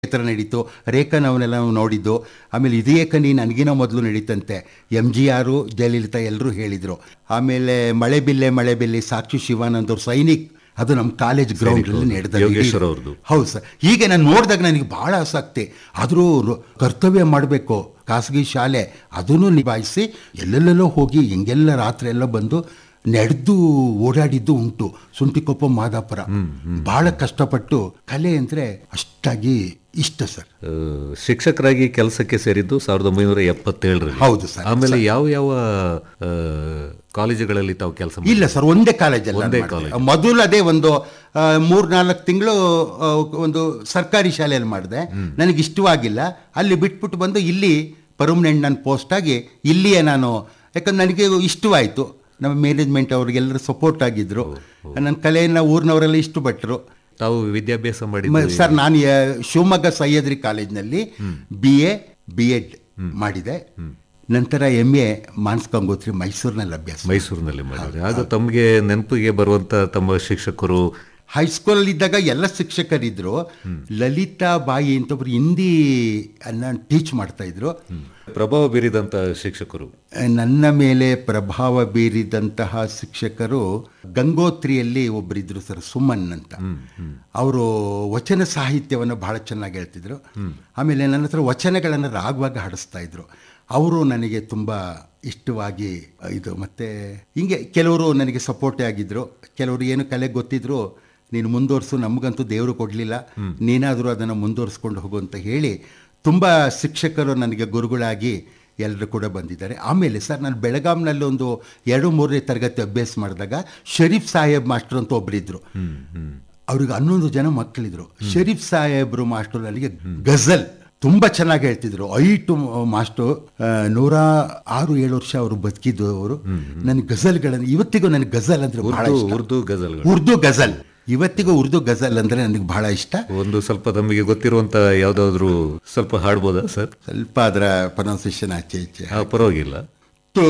ಥರ ನಡೀತು ರೇಖನ್ ಅವನ್ನೆಲ್ಲ ನಾವು ನೋಡಿದ್ದು ಆಮೇಲೆ ಇದೇ ಕನಿ ನನಗಿನ ಮೊದಲು ನಡೀತಂತೆ ಎಮ್ ಜಿ ಆರು ಜಯಲಲಿತಾ ಎಲ್ಲರೂ ಹೇಳಿದರು ಆಮೇಲೆ ಮಳೆ ಬಿಲ್ಲೆ ಮಳೆ ಬಿಲ್ಲೆ ಸಾಕ್ಷಿ ಶಿವಾನಂದ್ ಅವ್ರ ಸೈನಿಕ್ ಅದು ನಮ್ಮ ಕಾಲೇಜ್ ಗ್ರೌಂಡಲ್ಲಿ ನಡೆದ ಯೋಗೇಶ್ವರ್ ಅವ್ರದ್ದು. ಹೌದು ಸರ್ ಹೀಗೆ ನಾನು ನೋಡಿದಾಗ ನನಗೆ ಬಹಳ ಆಸಕ್ತಿ ಆದರೂ ಕರ್ತವ್ಯ ಮಾಡಬೇಕು ಖಾಸಗಿ ಶಾಲೆ ಅದನ್ನು ನಿಭಾಯಿಸಿ ಎಲ್ಲೆಲ್ಲೆಲ್ಲೋ ಹೋಗಿ ಹೆಂಗೆಲ್ಲ ರಾತ್ರಿ ಎಲ್ಲ ಬಂದು ನಡೆದು ಓಡಾಡಿದ್ದು ಉಂಟು ಸುಂಟಿಕೊಪ್ಪ ಮಾದಾಪುರ ಬಹಳ ಕಷ್ಟಪಟ್ಟು ಕಲೆ ಅಂದರೆ ಅಷ್ಟಾಗಿ ಇಷ್ಟ ಸರ್ ಆ, ಶಿಕ್ಷಕರಾಗಿ ಕೆಲಸಕ್ಕೆ ಸೇರಿದ್ದು ಸಾವಿರದ ಒಂಬೈನೂರ ಎಪ್ಪತ್ತೇಳರಲ್ಲಿ ಹೌದು ಸರ್. ಆಮೇಲೆ ಯಾವ ಯಾವ ಆ, ಕಾಲೇಜುಗಳಲ್ಲಿ ತಾವು ಕೆಲಸ ಇಲ್ಲ ಸರ್ ಒಂದೇ ಕಾಲೇಜಲ್ಲಿ ಒಂದೇ ನಾನು ಮಾಡಿದೆ. ಮೊದಲು ಅದೇ ಒಂದು ಮೂರ್ನಾಲ್ಕು ತಿಂಗಳು ಒಂದು ಸರ್ಕಾರಿ ಶಾಲೆಯಲ್ಲಿ ಮಾಡಿದೆ ನನಗೆ ಇಷ್ಟವಾಗಿಲ್ಲ ಅಲ್ಲಿ ಬಿಟ್ಬಿಟ್ಟು ಬಂದು ಇಲ್ಲಿ ಪರ್ಮನೆಂಟ್ ನನ್ನ ಪೋಸ್ಟ್ ಆಗಿ ಇಲ್ಲಿಯೇ ನಾನು ಯಾಕಂದ್ರೆ ನನಗೆ ಇಷ್ಟವಾಯಿತು ನಮ್ಮ ಮ್ಯಾನೇಜ್ಮೆಂಟ್ ಅವ್ರಿಗೆಲ್ಲರೂ ಸಪೋರ್ಟ್ ಆಗಿದ್ರು ನನ್ನ ಕಲೆಯನ್ನು ಊರಿನವರೆಲ್ಲ ಇಷ್ಟಪಟ್ಟರು ತಾವು ವಿದ್ಯಾಭ್ಯಾಸ ಮಾಡಿ ಮ- ಸರ್ ನಾನು ಯ- ಶಿವಮೊಗ್ಗ ಸಹ್ಯಾದ್ರಿ ಕಾಲೇಜಿನಲ್ಲಿ ಬಿ ಎ ಬಿ ಎಡ್ ಮಾಡಿದೆ ನಂತರ ಎಮ್ ಎ ಮಾನಸ್ ಗಂಗೋತ್ರಿ ಮೈಸೂರಿನಲ್ಲಿ ಅಭ್ಯಾಸ ಮೈಸೂರಿನಲ್ಲಿ ಮಾಡಿದ್ರೆ ಆಗ ತಮಗೆ ನೆನಪಿಗೆ ಬರುವಂತ ತಮ್ಮ ಶಿಕ್ಷಕರು ಹೈಸ್ಕೂಲಲ್ಲಿ ಇದ್ದಾಗ ಎಲ್ಲ ಶಿಕ್ಷಕರಿದ್ರು ಲಲಿತಾ ಬಾಯಿ ಅಂತ ಒಬ್ರು ಹಿಂದಿ ಅನ್ನ ಟೀಚ್ ಮಾಡ್ತಾ ಇದ್ರು ಪ್ರಭಾವ ಬೀರಿದಂತ ಶಿಕ್ಷಕರು ನನ್ನ ಮೇಲೆ ಪ್ರಭಾವ ಬೀರಿದಂತಹ ಶಿಕ್ಷಕರು ಗಂಗೋತ್ರಿಯಲ್ಲಿ ಒಬ್ಬರಿದ್ರು ಸರ್ ಸುಮನ್ ಅಂತ ಅವರು ವಚನ ಸಾಹಿತ್ಯವನ್ನು ಬಹಳ ಚೆನ್ನಾಗಿ ಹೇಳ್ತಿದ್ರು ಆಮೇಲೆ ನನ್ನ ಹತ್ರ ವಚನಗಳನ್ನು ರಾಗವಾಗಿ ಹಾಡಿಸ್ತಾ ಇದ್ರು ಅವರು ನನಗೆ ತುಂಬ ಇಷ್ಟವಾಗಿ ಇದು ಮತ್ತೆ ಹಿಂಗೆ ಕೆಲವರು ನನಗೆ ಸಪೋರ್ಟೇ ಆಗಿದ್ರು ಕೆಲವರು ಏನು ಕಲೆ ಗೊತ್ತಿದ್ರು ನೀನು ಮುಂದುವರ್ಸು ನಮಗಂತೂ ದೇವರು ಕೊಡಲಿಲ್ಲ ನೀನಾದರೂ ಅದನ್ನು ಮುಂದುವರಿಸ್ಕೊಂಡು ಹೋಗು ಅಂತ ಹೇಳಿ ತುಂಬ ಶಿಕ್ಷಕರು ನನಗೆ ಗುರುಗಳಾಗಿ ಎಲ್ಲರೂ ಕೂಡ ಬಂದಿದ್ದಾರೆ ಆಮೇಲೆ ಸರ್ ನಾನು ಬೆಳಗಾಂನಲ್ಲಿ ಒಂದು ಎರಡು ಮೂರನೇ ತರಗತಿ ಅಭ್ಯಾಸ ಮಾಡಿದಾಗ ಶರೀಫ್ ಸಾಹೇಬ್ ಮಾಸ್ಟರ್ ಅಂತ ಒಬ್ಬರಿದ್ರು ಅವ್ರಿಗೆ ಹನ್ನೊಂದು ಜನ ಮಕ್ಕಳಿದ್ರು ಶರೀಫ್ ಸಾಹೇಬ್ರು ಮಾಸ್ಟರ್ ನನಗೆ ಗಜಲ್ ತುಂಬ ಚೆನ್ನಾಗಿ ಹೇಳ್ತಿದ್ರು ಐಟು ಮಾಸ್ಟರ್ ಆ, ನೂರ ಆರು ಏಳು ವರ್ಷ ಅವರು ಬದುಕಿದ್ದು ಅವರು ನನಗೆ ಗಜಲ್ಗಳನ್ನು ಇವತ್ತಿಗೂ ನನಗೆ ಗಜಲ್ ಅಂದ್ರೆ ಬಹಳ ಉರ್ದು ಇಷ್ಟ ಉರ್ದು ಗಜಲ್ಗಳು ಉರ್ದು ಗಜಲ್ ಇವತ್ತಿಗೂ ಉರ್ದು ಗಜಲ್ ಅಂದ್ರೆ ನನಗೆ ಬಹಳ ಇಷ್ಟ ಒಂದು ಸ್ವಲ್ಪ ತಮಗೆ ಗೊತ್ತಿರುವಂತ ಯಾವ್ದಾದ್ರು ಸ್ವಲ್ಪ ಹಾಡ್ಬೋದಾ ಸರ್ ಸ್ವಲ್ಪ ಅದರ ಪ್ರೊನೌನ್ಸಿಯೇಷನ್ ಆಚೆ ಈಚೆ ಆ, ಪರವಾಗಿಲ್ಲ